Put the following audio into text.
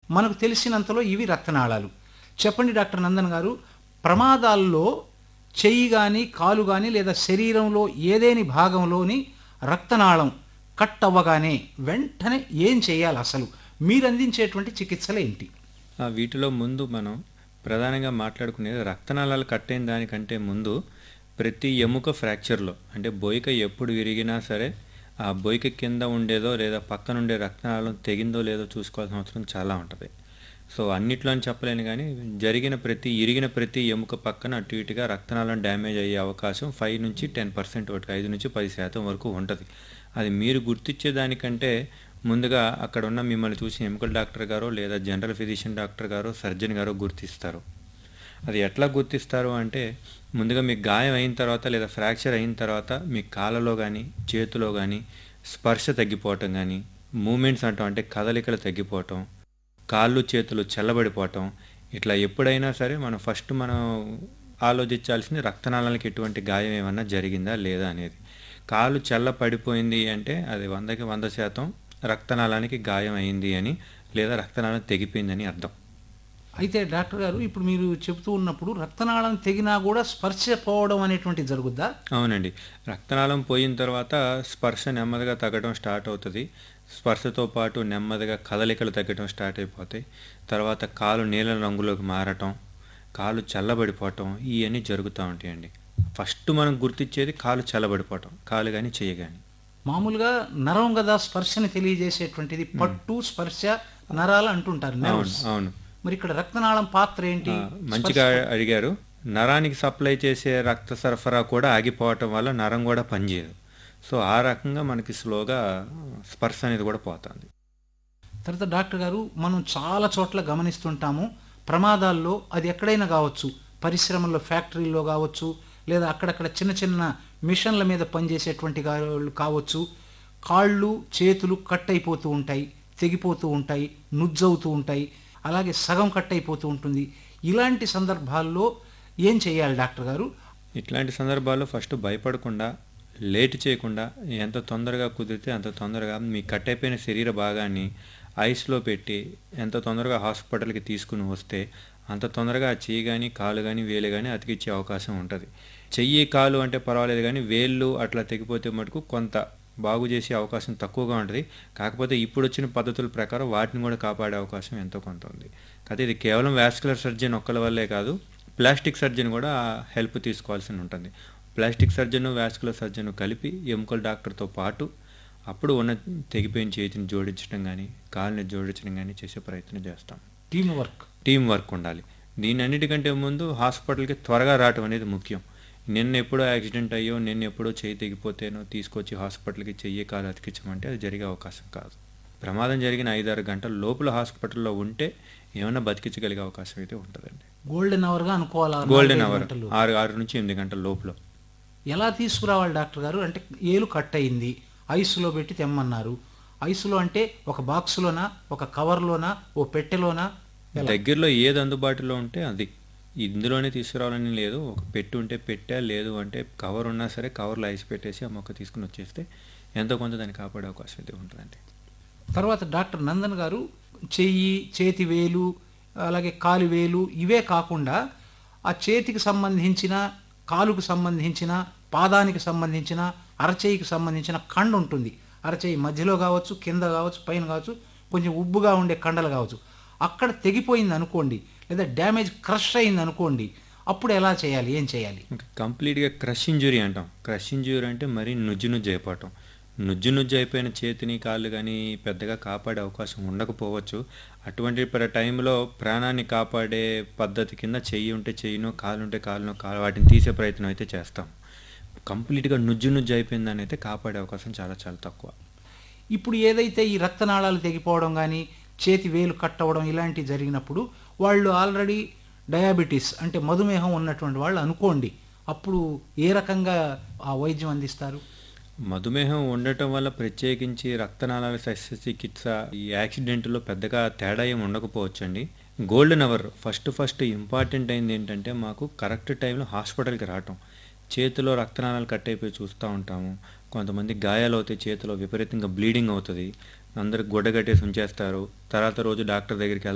మనకు తెలిసినంతలో ఇవి రక్తనాళాలు చెప్పండి డాక్టర్ నందన్ గారు ప్రమాదాల్లో చెయ్యి కానీ కాలు కానీ లేదా శరీరంలో ఏదేని భాగంలోని రక్తనాళం కట్ అవ్వగానే వెంటనే ఏం చేయాలి అసలు మీరు అందించేటువంటి చికిత్సలు ఏంటి ఆ వీటిలో ముందు మనం ప్రధానంగా మాట్లాడుకునేది రక్తనాళాలు కట్టైన దానికంటే ముందు ప్రతి ఎముక ఫ్రాక్చర్లో అంటే బొయిక ఎప్పుడు విరిగినా సరే ఆ బొయిక కింద ఉండేదో లేదా పక్కన ఉండే రక్తనాళం తెగిందో లేదో చూసుకోవాల్సిన అవసరం చాలా ఉంటుంది సో అన్నిట్లో అని చెప్పలేను కానీ జరిగిన ప్రతి ఇరిగిన ప్రతి ఎముక పక్కన అటు ఇటుగా రక్తనాళం డ్యామేజ్ అయ్యే అవకాశం ఫైవ్ నుంచి టెన్ పర్సెంట్ ఒకటి ఐదు నుంచి పది శాతం వరకు ఉంటుంది అది మీరు గుర్తించే దానికంటే ముందుగా అక్కడ ఉన్న మిమ్మల్ని చూసి ఎముకల డాక్టర్ గారో లేదా జనరల్ ఫిజిషియన్ డాక్టర్ గారో సర్జన్ గారో గుర్తిస్తారు అది ఎట్లా గుర్తిస్తారు అంటే ముందుగా మీకు గాయం అయిన తర్వాత లేదా ఫ్రాక్చర్ అయిన తర్వాత మీ కాళ్ళలో కానీ చేతిలో కానీ స్పర్శ తగ్గిపోవటం కానీ మూమెంట్స్ అంటాం అంటే కదలికలు తగ్గిపోవటం కాళ్ళు చేతులు చల్లబడిపోవటం ఇట్లా ఎప్పుడైనా సరే మనం ఫస్ట్ మనం ఆలోచించాల్సింది రక్తనాళాలకి ఎటువంటి గాయం ఏమన్నా జరిగిందా లేదా అనేది కాలు చల్ల పడిపోయింది అంటే అది వందకి వంద శాతం రక్తనాళానికి గాయం అయింది అని లేదా రక్తనాళం తెగిపోయిందని అర్థం అయితే డాక్టర్ గారు ఇప్పుడు మీరు చెబుతూ ఉన్నప్పుడు రక్తనాళం తెగినా కూడా స్పర్శ పోవడం అనేటువంటి జరుగుద్దా అవునండి రక్తనాళం పోయిన తర్వాత స్పర్శ నెమ్మదిగా తగ్గడం స్టార్ట్ అవుతుంది స్పర్శతో పాటు నెమ్మదిగా కదలికలు తగ్గడం స్టార్ట్ అయిపోతాయి తర్వాత కాలు నీల రంగులోకి మారటం కాలు చల్లబడిపోవటం ఇవన్నీ జరుగుతూ ఉంటాయండి ఫస్ట్ మనం గుర్తించేది కాలు చల్లబడిపోవటం కాలు కానీ చెయ్యి కానీ మామూలుగా నరం కదా స్పర్శని తెలియజేసేటువంటిది పట్టు స్పర్శ నరాలు అంటుంటారు అవును nerves. అవును మరి ఇక్కడ రక్తనాళం పాత్ర ఏంటి ఆ, మంచిగా అడిగారు నరానికి సప్లై చేసే రక్త సరఫరా కూడా ఆగిపోవటం వల్ల నరం కూడా పనిచేయదు సో ఆ రకంగా మనకి స్లోగా స్పర్శ అనేది కూడా పోతుంది తర్వాత డాక్టర్ గారు మనం చాలా చోట్ల గమనిస్తుంటాము ప్రమాదాల్లో అది ఎక్కడైనా కావచ్చు పరిశ్రమల్లో ఫ్యాక్టరీల్లో కావచ్చు లేదా అక్కడక్కడ చిన్న చిన్న మిషన్ల మీద పనిచేసేటువంటి వాళ్ళు కావచ్చు కాళ్ళు చేతులు కట్ అయిపోతూ ఉంటాయి తెగిపోతూ ఉంటాయి నుజ్జవుతూ ఉంటాయి అలాగే సగం కట్ అయిపోతూ ఉంటుంది ఇలాంటి సందర్భాల్లో ఏం చేయాలి డాక్టర్ గారు ఇట్లాంటి సందర్భాల్లో ఫస్ట్ భయపడకుండా లేట్ చేయకుండా ఎంత తొందరగా కుదిరితే అంత తొందరగా మీ కట్ అయిపోయిన శరీర భాగాన్ని ఐస్లో పెట్టి ఎంత తొందరగా హాస్పిటల్కి తీసుకుని వస్తే అంత తొందరగా ఆ చెయ్యి కానీ కాలు కానీ వేలు కానీ అతికిచ్చే అవకాశం ఉంటుంది చెయ్యి కాలు అంటే పర్వాలేదు కానీ వేళ్ళు అట్లా తెగిపోతే మటుకు కొంత బాగు చేసే అవకాశం తక్కువగా ఉంటుంది కాకపోతే ఇప్పుడు వచ్చిన పద్ధతుల ప్రకారం వాటిని కూడా కాపాడే అవకాశం ఎంతో కొంత ఉంది కాకపోతే ఇది కేవలం వాస్కులర్ సర్జన్ ఒక్కల వల్లే కాదు ప్లాస్టిక్ సర్జన్ కూడా హెల్ప్ తీసుకోవాల్సి ఉంటుంది ప్లాస్టిక్ సర్జన్ వాస్కులర్ సర్జన్ కలిపి ఎముకల డాక్టర్తో పాటు అప్పుడు ఉన్న తెగిపోయిన చేతిని జోడించడం కానీ కాలుని జోడించడం కానీ చేసే ప్రయత్నం చేస్తాం టీం వర్క్ టీం వర్క్ ఉండాలి దీని అన్నిటికంటే ముందు హాస్పిటల్కి త్వరగా రావటం అనేది ముఖ్యం నిన్న ఎప్పుడో యాక్సిడెంట్ అయ్యో నిన్న ఎప్పుడో చేయి తెగిపోతేనో తీసుకొచ్చి హాస్పిటల్కి చెయ్యి కాలు అతికించమంటే అది జరిగే అవకాశం కాదు ప్రమాదం జరిగిన ఐదారు గంటల లోపల హాస్పిటల్లో ఉంటే ఏమైనా బతికించగలిగే అవకాశం అయితే ఉంటుందండి గోల్డెన్ అవర్గా అనుకోవాలి ఆ గోల్డెన్ నాలుగైదు అవర్ గంటలు. ఆరు ఆరు నుంచి ఎనిమిది గంటల లోపల ఎలా తీసుకురావాలి డాక్టర్ గారు అంటే ఏలు కట్ అయింది ఐసులో పెట్టి తెమ్మన్నారు ఐసులో అంటే ఒక బాక్సులోనా ఒక కవర్లోనా ఓ పెట్టెలోనా ఎలా? దగ్గరలో ఏది అందుబాటులో ఉంటే అది ఇందులోనే తీసుకురావాలని లేదు ఒక పెట్టి ఉంటే పెట్టా లేదు అంటే కవర్ ఉన్నా సరే కవర్లో ఐస్ పెట్టేసి ఆ మొక్క తీసుకుని వచ్చేస్తే ఎంతో కొంత దాన్ని కాపాడే అవకాశం అయితే ఉంటుందండి తర్వాత డాక్టర్ నందన్ గారు చెయ్యి చేతి వేలు అలాగే కాలు వేలు ఇవే కాకుండా ఆ చేతికి సంబంధించిన కాలుకు సంబంధించిన పాదానికి సంబంధించిన అరచేయికి సంబంధించిన కండ ఉంటుంది అరచేయి మధ్యలో కావచ్చు కింద కావచ్చు పైన కావచ్చు కొంచెం ఉబ్బుగా ఉండే కండలు కావచ్చు అక్కడ తెగిపోయింది అనుకోండి లేదా డ్యామేజ్ క్రష్ అయింది అనుకోండి అప్పుడు ఎలా చేయాలి ఏం చేయాలి ఇంకా కంప్లీట్గా క్రష్ ఇంజురీ అంటాం క్రష్ ఇంజురీ అంటే మరీ నుజ్జు నుజ్జు అయిపోవటం నుజ్జు నుజ్జు అయిపోయిన చేతిని కాళ్ళు కానీ పెద్దగా కాపాడే అవకాశం ఉండకపోవచ్చు అటువంటి ప్ర- టైంలో ప్రాణాన్ని కాపాడే పద్ధతి కింద చెయ్యి ఉంటే చెయ్యినో కాలు ఉంటే కాలునో కాలు వాటిని తీసే ప్రయత్నం అయితే చేస్తాం కంప్లీట్గా నుజ్జు నుజ్జు అయిపోయిందని అయితే కాపాడే అవకాశం చాలా చాలా తక్కువ ఇప్పుడు ఏదైతే ఈ రక్తనాళాలు తెగిపోవడం కానీ చేతి వేలు కట్ అవ్వడం ఇలాంటివి జరిగినప్పుడు వాళ్ళు ఆల్రెడీ డయాబెటీస్ అంటే మధుమేహం ఉన్నటువంటి వాళ్ళు అనుకోండి అప్పుడు ఏ రకంగా ఆ వైద్యం అందిస్తారు మధుమేహం ఉండటం వల్ల ప్రత్యేకించి రక్తనాళాల శస్త్రచికిత్స ఈ యాక్సిడెంట్లో పెద్దగా తేడా ఏమి ఉండకపోవచ్చండి golden hour first first important అయింది ఏంటంటే మాకు కరెక్ట్ టైంలో హాస్పిటల్కి రావటం చేతిలో రక్తనాళాలు కట్ అయిపోయి చూస్తూ ఉంటాము కొంతమంది గాయాలు అవుతాయి చేతిలో విపరీతంగా బ్లీడింగ్ అవుతుంది అందరికి గుడ్డ కట్టేసి ఉంచేస్తారు తర్వాత రోజు డాక్టర్ దగ్గరికి వెళ్తాం